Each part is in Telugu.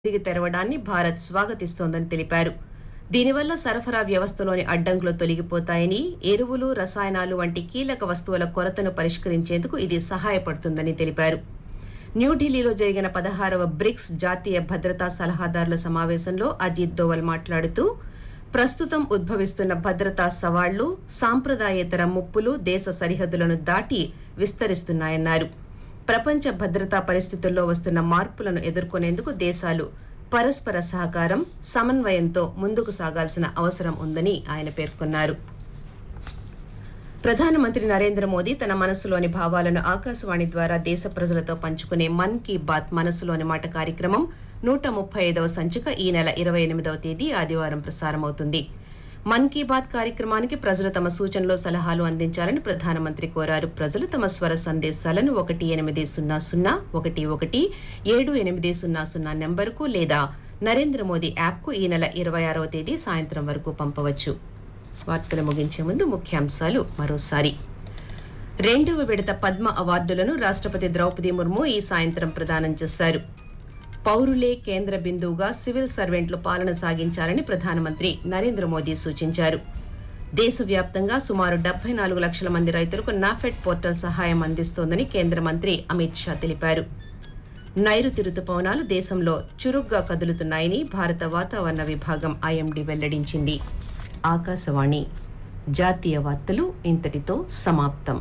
తిరిగి తెరవడాన్ని భారత్ స్వాగతిస్తోందని తెలిపారు దీనివల్ల సరఫరా వ్యవస్థలోని అడ్డంకులు తొలగిపోతాయని ఎరువులు రసాయనాలు వంటి కీలక వస్తువుల కొరతను పరిష్కరించేందుకు ఇది సహాయపడుతుందని తెలిపారు న్యూఢిల్లీలో జరిగిన పదహారవ బ్రిక్స్ జాతీయ భద్రతా సలహాదారుల సమావేశంలో అజిత్ దోవల్ మాట్లాడుతూ ప్రస్తుతం ఉద్భవిస్తున్న భద్రతా సవాళ్లు సాంప్రదాయేతర ముప్పులు దేశ సరిహద్దులను దాటి విస్తరిస్తున్నాయన్నారు ప్రపంచ భద్రతా పరిస్థితుల్లో వస్తున్న మార్పులను ఎదుర్కొనేందుకు దేశాలు పరస్పర సహకారం సమన్వయంతో ముందుకు సాగాల్సిన అవసరం ఉందని ఆయన పేర్కొన్నారు ప్రధానమంత్రి నరేంద్ర మోదీ తన మనసులోని భావాలను ఆకాశవాణి ద్వారా దేశ ప్రజలతో పంచుకునే మన్ కీ బాత్ మనసులోని మాట కార్యక్రమం నూట ముప్పై ఐదవ సంచిక ఈ నెల ఇరవై ఎనిమిదవ తేదీ ఆదివారం ప్రసారమవుతుంది మన్ కీ బాత్ కార్యక్రమానికి ప్రజలు తమ సూచనలు సలహాలు అందించాలని ప్రధానమంత్రి కోరారు ప్రజలు తమ స్వర సందేశాలను ఒకటి ఎనిమిది సున్నా సున్నా ఒకటి ఒకటి ఏడు ఎనిమిది సున్నా సున్నా నెంబర్కు లేదా నరేంద్ర మోదీ యాప్కు ఈ నెల ఇరవై ఆరవ తేదీ సాయంత్రం వరకు పంపవచ్చు వార్తలు ముగించే ముందు ముఖ్యాంశాలు మరోసారి రెండవ విడత పద్మ అవార్డులను రాష్ట్రపతి ద్రౌపది ముర్ము ఈ సాయంత్రం ప్రదానం చేశారు పౌరులే కేంద్ర బిందువుగా సివిల్ సర్వెంట్లు పాలన సాగించాలని ప్రధానమంత్రి నరేంద్ర మోదీ సూచించారు దేశవ్యాప్తంగా సుమారు డెబ్బై నాలుగు లక్షల మంది రైతులకు నాఫెడ్ పోర్టల్ సహాయం అందిస్తోందని కేంద్ర మంత్రి అమిత్ షా తెలిపారు నైరుతి రుతుపవనాలు దేశంలో చురుగ్గా కదులుతున్నాయని భారత వాతావరణ విభాగం ఐఎండీ వెల్లడించింది ఆకాశవాణి జాతీయ వార్తలు ఇంతటితో సమాప్తం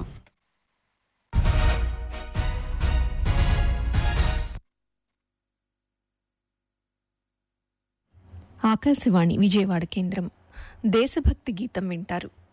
ఆకాశవాణి విజయవాడ కేంద్రం దేశభక్తి గీతం వింటారు